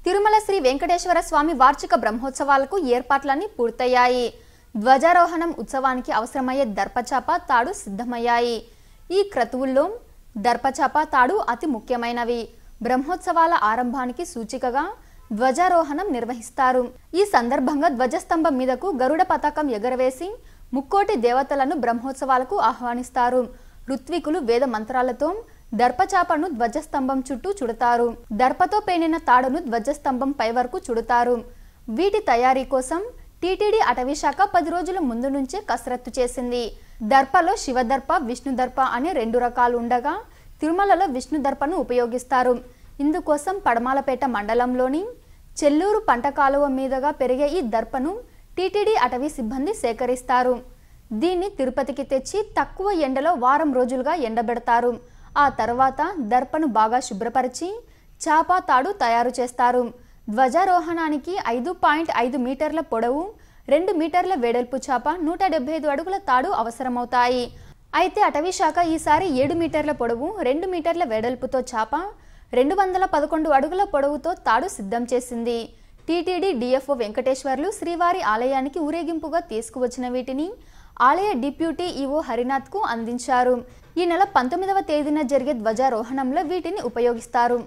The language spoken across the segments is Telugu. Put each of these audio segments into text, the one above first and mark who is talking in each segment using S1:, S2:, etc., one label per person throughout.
S1: తిరుమల శ్రీ వెంకటేశ్వర స్వామి వార్షిక బ్రహ్మోత్సవాలకు ఏర్పాట్లన్నీ పూర్తయ్యాయి ధ్వజారోహణం ఉత్సవానికి అవసరమయ్యే దర్పచాప తాడు సిద్ధమయ్యాయి ఈ క్రతువుల్లో దర్పచాప తాడు అతి ముఖ్యమైనవి బ్రహ్మోత్సవాల ఆరంభానికి సూచికగా ధ్వజారోహణం నిర్వహిస్తారు ఈ సందర్భంగా ధ్వజస్తంభం మీదకు గరుడ పతాకం ఎగరవేసి ముక్కోటి దేవతలను బ్రహ్మోత్సవాలకు ఆహ్వానిస్తారు ఋత్వికులు వేద మంత్రాలతో దర్పచాపను ధ్వజస్తంభం చుట్టూ చుడతారు దర్పతో పేనిన తాడును ధ్వజస్తంభం పై వరకు చుడతారు వీటి తయారీ కోసం టీటీడీ అటవీ శాఖ పది రోజుల ముందు నుంచే కసరత్తు చేసింది దర్పలో శివదర్ప విష్ణుదర్ప అనే రెండు రకాలు ఉండగా తిరుమలలో విష్ణుదర్పను ఉపయోగిస్తారు ఇందుకోసం పడమాలపేట మండలంలోని చెల్లూరు పంట కాలువ మీదుగా పెరిగే ఈ దర్పను టీటీడీ అటవీ సిబ్బంది సేకరిస్తారు దీన్ని తిరుపతికి తెచ్చి తక్కువ ఎండలో వారం రోజులుగా ఎండబెడతారు ఆ తర్వాత దర్పను బాగా శుభ్రపరిచి చాప తాడు తయారు చేస్తారు ధ్వజారోహణానికి ఐదు పాయింట్ ఐదు మీటర్ల పొడవు రెండు మీటర్ల వెడల్పు చాప నూట డెబ్బై ఐదు అడుగుల తాడు అవసరమవుతాయి అయితే అటవీ శాఖ ఈసారి ఏడు మీటర్ల పొడవు రెండు మీటర్ల వెడల్పుతో చాప రెండు వందల పదకొండు అడుగుల పొడవుతో తాడు సిద్ధం చేసింది టీటీడీ డిఎఫ్ఓ వెంకటేశ్వర్లు శ్రీవారి ఆలయానికి ఊరేగింపుగా తీసుకువచ్చిన వీటిని ఆలయ డిప్యూటీ ఈవో హరినాథ్కు అందించారు ఈ నెల పంతొమ్మిదవ తేదీన జరిగే ధ్వజారోహణంలో వీటిని ఉపయోగిస్తారు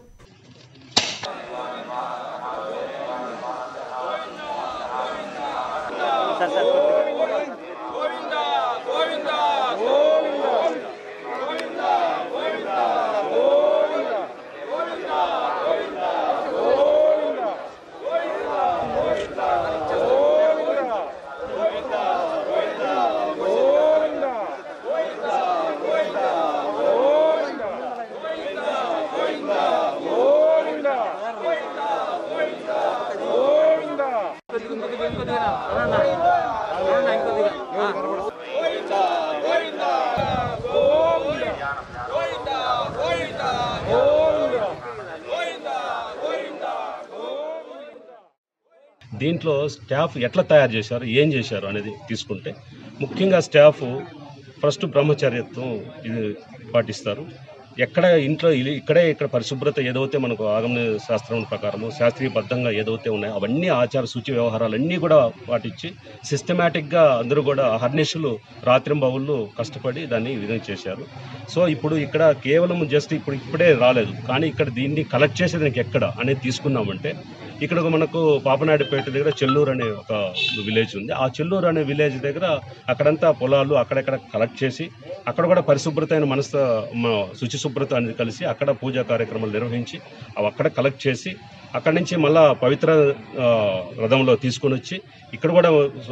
S2: దీంట్లో స్టాఫ్ ఎట్లా తయారు చేశారు ఏం చేశారు అనేది తీసుకుంటే ముఖ్యంగా స్టాఫ్ ఫస్ట్ బ్రహ్మచర్యత్వం ఇది పాటిస్తారు ఎక్కడ ఇంట్లో ఇలి- ఇక్కడే ఇక్కడ పరిశుభ్రత ఏదైతే మనకు ఆగమ శాస్త్రం ప్రకారము శాస్త్రీయబద్ధంగా ఏదైతే ఉన్నాయో అవన్నీ ఆచార సూచి వ్యవహారాలన్నీ కూడా పాటించి సిస్టమేటిక్గా అందరూ కూడా హర్నిషులు రాత్రింబవుళ్ళు కష్టపడి దాన్ని ఈ విధంగా చేశారు సో ఇప్పుడు ఇక్కడ కేవలం జస్ట్ ఇప్పుడు ఇప్పుడే రాలేదు కానీ ఇక్కడ దీన్ని కలెక్ట్ చేసేది నాకు ఎక్కడ అనేది తీసుకున్నామంటే ఇక్కడ ఒక మనకు పాపనాయుడుపేట దగ్గర చెల్లూరు అనే ఒక విలేజ్ ఉంది ఆ చెల్లూరు అనే విలేజ్ దగ్గర అక్కడంతా పొలాలు అక్కడక్కడ కలెక్ట్ చేసి అక్కడ కూడా పరిశుభ్రత అయిన మనసు మ- శుచి శుభ్రత అనేది కలిసి అక్కడ పూజా కార్యక్రమాలు నిర్వహించి అవి అక్కడ కలెక్ట్ చేసి అక్కడి నుంచి మళ్ళా పవిత్ర ఆ, రథంలో తీసుకొని వచ్చి ఇక్కడ కూడా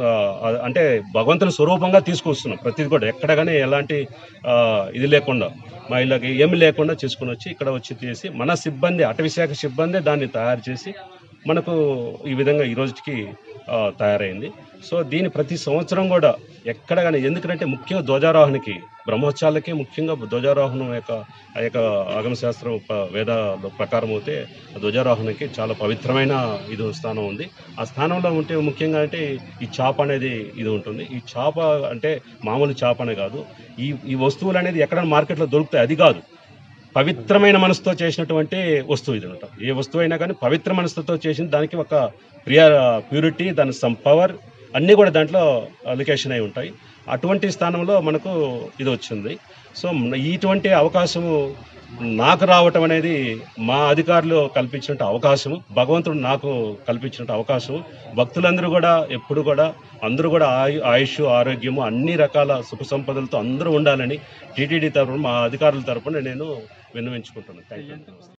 S2: ఆ, అంటే భగవంతుని స్వరూపంగా తీసుకొస్తున్నాం ప్రతిది కూడా ఎక్కడ కానీ ఎలాంటి ఆ, ఇది లేకుండా మహిళకి ఏమి లేకుండా చేసుకొని వచ్చి ఇక్కడ వచ్చి చేసి మన సిబ్బంది అటవీశాఖ సిబ్బంది దాన్ని తయారు చేసి మనకు ఈ విధంగా ఈ రోజుకి ఆ, తయారైంది సో దీని ప్రతి సంవత్సరం కూడా ఎక్కడ కానీ ఎందుకంటే ముఖ్యంగా ధ్వజారోహణకి బ్రహ్మోత్సవాలకే ముఖ్యంగా ధ్వజారోహణం యొక్క ఆ యొక్క ఆగమశాస్త్రం ప- వేదాల ప్రకారం అయితే ఆ ధ్వజారోహణకి చాలా పవిత్రమైన ఇది స్థానం ఉంది ఆ స్థానంలో ఉంటే ముఖ్యంగా అంటే ఈ చాప అనేది ఇది ఉంటుంది ఈ చాప అంటే మామూలు చాప అనే కాదు ఈ ఈ వస్తువులు అనేది ఎక్కడ మార్కెట్లో దొరుకుతాయి అది కాదు పవిత్రమైన మనసుతో చేసినటువంటి వస్తువు ఇది అనమాట ఏ వస్తువు అయినా కానీ పవిత్ర మనసుతో చేసిన దానికి ఒక ప్రియ ప్యూరిటీ దాని సమ్ పవర్ అన్నీ కూడా దాంట్లో అలికేషన్ అయి ఉంటాయి అటువంటి స్థానంలో మనకు ఇది వచ్చింది సో మ- ఇటువంటి అవకాశము నాకు రావటం అనేది మా అధికారులు కల్పించిన అవకాశము భగవంతుడు నాకు కల్పించిన అవకాశం భక్తులందరూ కూడా ఎప్పుడు కూడా అందరూ కూడా ఆయు ఆయుష్ ఆరోగ్యము అన్ని రకాల సుఖ సంపదలతో అందరూ ఉండాలని టీటీడీ తరఫున మా అధికారుల తరఫున నేను విన్నవించుకుంటున్నాను థ్యాంక్ యూ